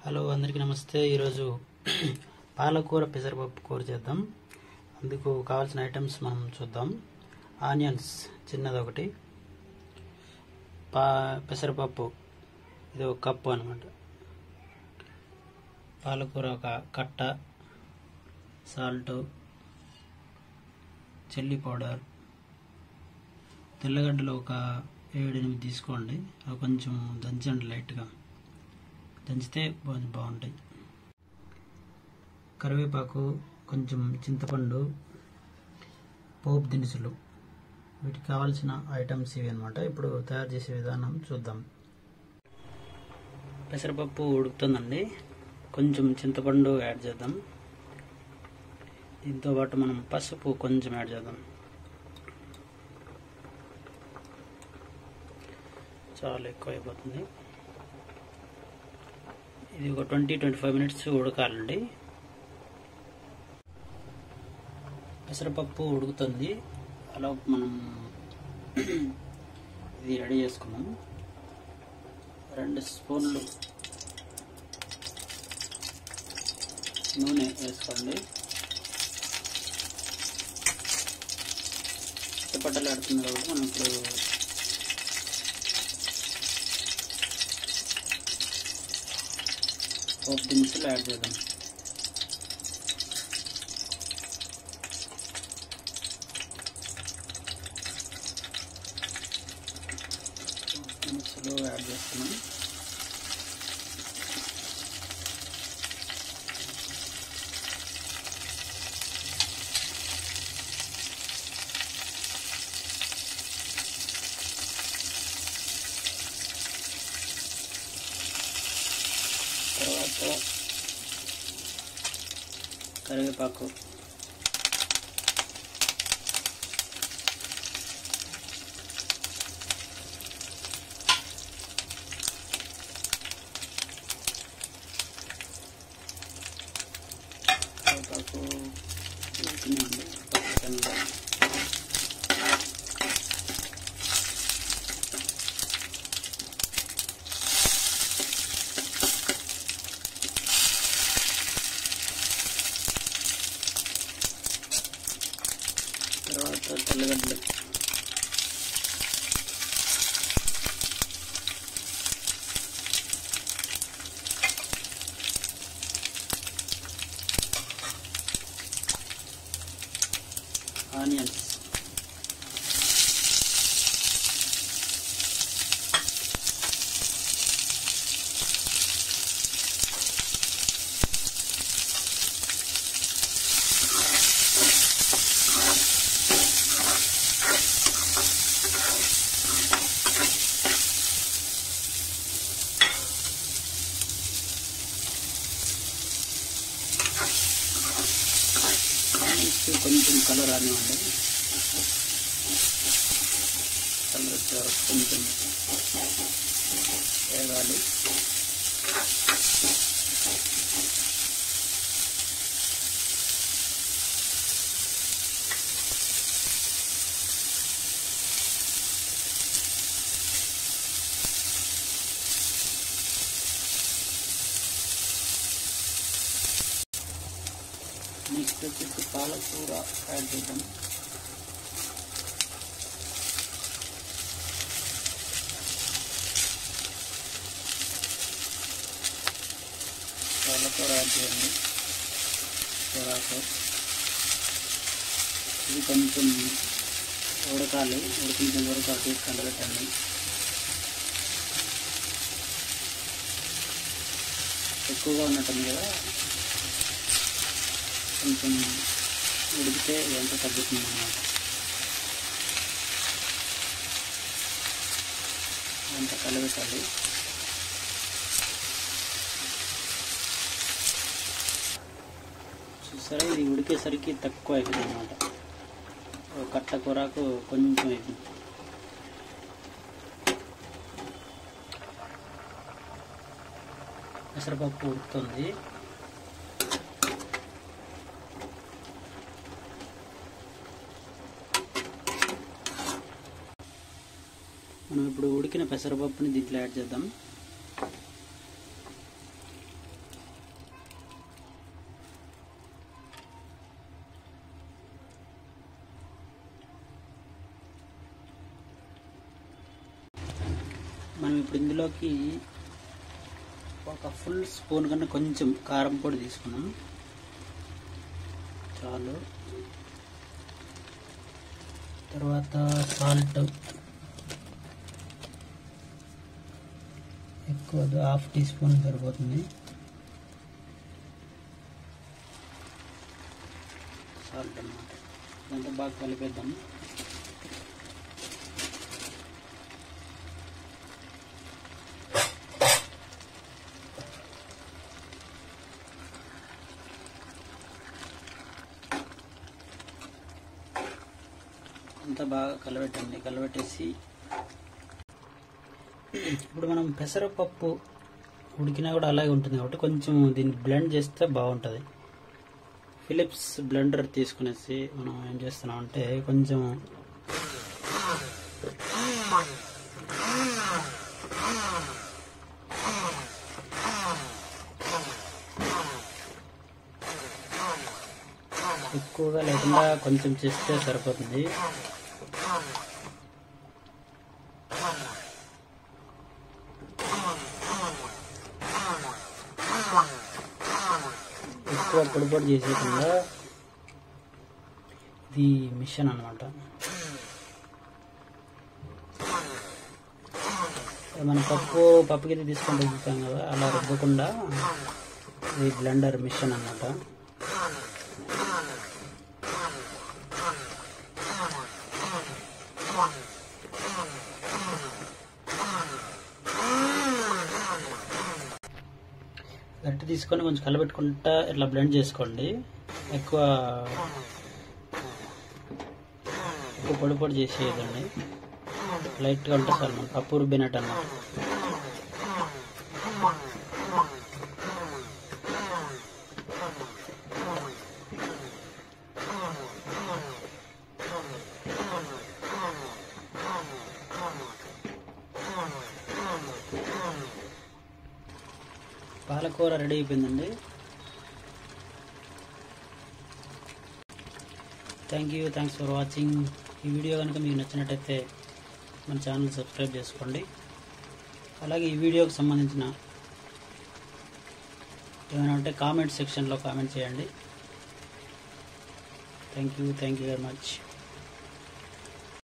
hello అందరికీ నమస్తే ఈరోజు పాలకూర పెసరపప్పు కూర చేద్దాం అందుకు కావాల్సిన ఐటమ్స్ మనం చూద్దాం ఆనియన్స్ చిన్నది ఒకటి పా పెసరపప్పు ఇది ఒక కప్పు అనమాట పాలకూర ఒక కట్ట సాల్ట్ చిల్లీ పౌడర్ తెల్లగడ్డలు ఒక ఏడు ఎనిమిది తీసుకోండి అవి కొంచెం దంచండి లైట్గా దంచితే కొంచెం బాగుంటాయి కరివేపాకు కొంచెం చింతపండు పోపు దినుసులు వీటికి కావాల్సిన ఐటమ్స్ ఇవి అనమాట ఇప్పుడు తయారు చేసే విధానం చూద్దాం పెసరపప్పు ఉడుకుతుందండి కొంచెం చింతపండు యాడ్ చేద్దాం దీంతో పాటు మనం పసుపు కొంచెం యాడ్ చేద్దాం చాలా ఎక్కువ అయిపోతుంది ఇది ఒక ట్వంటీ ట్వంటీ ఫైవ్ మినిట్స్ ఉడకాలండి పెసరపప్పు ఉడుకుతుంది అలా మనం ఇది రెడీ చేసుకున్నాం రెండు స్పూన్లు నూనె వేసుకోండి చిప్పట్టలు ఆడుతుంది కాబట్టి మనం ఇప్పుడు పోపు దినుసులు యాడ్ చేద్దాం దినుసులు యాడ్ చేస్తున్నాం తర్వాత కరివేపాకు కరివేపాకు ఉడికినండి పక్కన తర్వాత తెల్లగడ్డలు ఆనియన్స్ ఆనియన్స్ కొంచెం కలర్ రానివ్వండి కలర్ వచ్చే వరకు కొంచెం వేగాలి నెక్స్ట్ వచ్చేసి పాలకూర యాడ్ చేద్దాం పాలకూర యాడ్ చేయండి కూరకు ఇది కొంచెం ఉడకాలి ఉడికించిన వరకు అటు ఇటు కలబెట్టండి ఎక్కువగా ఉన్నట్టుంది కదా కొంచెం ఉడికితే ఎంత తగ్గుతుంది అన్నమాట అంత కలబెట్టాలి చూసారా ఇది ఉడికేసరికి తక్కువ అయిపోయింది అనమాట కట్ట కూరకు కొంచెం అయిపోయింది పెసరపప్పు ఉడుకుతుంది మనం ఇప్పుడు ఉడికిన పెసరపప్పుని దీంట్లో యాడ్ చేద్దాం మనం ఇప్పుడు ఇందులోకి ఒక ఫుల్ స్పూన్ కన్నా కొంచెం కారం పొడి తీసుకున్నాం చాలు తర్వాత సాల్ట్ ఎక్కువ వద్దు, హాఫ్ టీ స్పూన్ సరిపోతుంది సాల్ట్ అన్నమాట ఇదంతా బాగా కలిపేద్దాం అంతా బాగా కలబెట్టండి కలబెట్టేసి ఇప్పుడు మనం పెసరపప్పు ఉడికినా కూడా అలాగే ఉంటుంది కాబట్టి కొంచెం దీన్ని బ్లెండ్ చేస్తే బాగుంటుంది ఫిలిప్స్ బ్లెండర్ తీసుకునేసి మనం ఏం చేస్తున్నాం అంటే కొంచెం ఎక్కువగా లేకుండా కొంచెం చేస్తే సరిపోతుంది ఎక్కువ పొడి పొడి చేసేయకుండా ఇది మిషన్ అన్నమాట మన పప్పు పప్పు కింద తీసుకొని రుబ్బుతాం కదా అలా రుబ్బకుండా ఇది బ్లెండర్ మిషన్ అన్నమాట గట్టి తీసుకొని కొంచెం కలబెట్టుకుంటా ఇట్లా బ్లెండ్ చేసుకోండి ఎక్కువ ఎక్కువ పొడి పొడి చేసేయదండి లైట్గా ఉంటే చాలు మన పప్పు రుబ్బినట్టు అన్నమాట పాలకూర రెడీ అయిపోయిందండి thank you thanks for watching ఈ వీడియో కనుక మీకు నచ్చినట్టయితే మన ఛానల్ సబ్స్క్రైబ్ చేసుకోండి అలాగే ఈ వీడియోకి సంబంధించిన ఏమైనా ఉంటే కామెంట్ సెక్షన్లో కామెంట్ చేయండి thank you thank you very much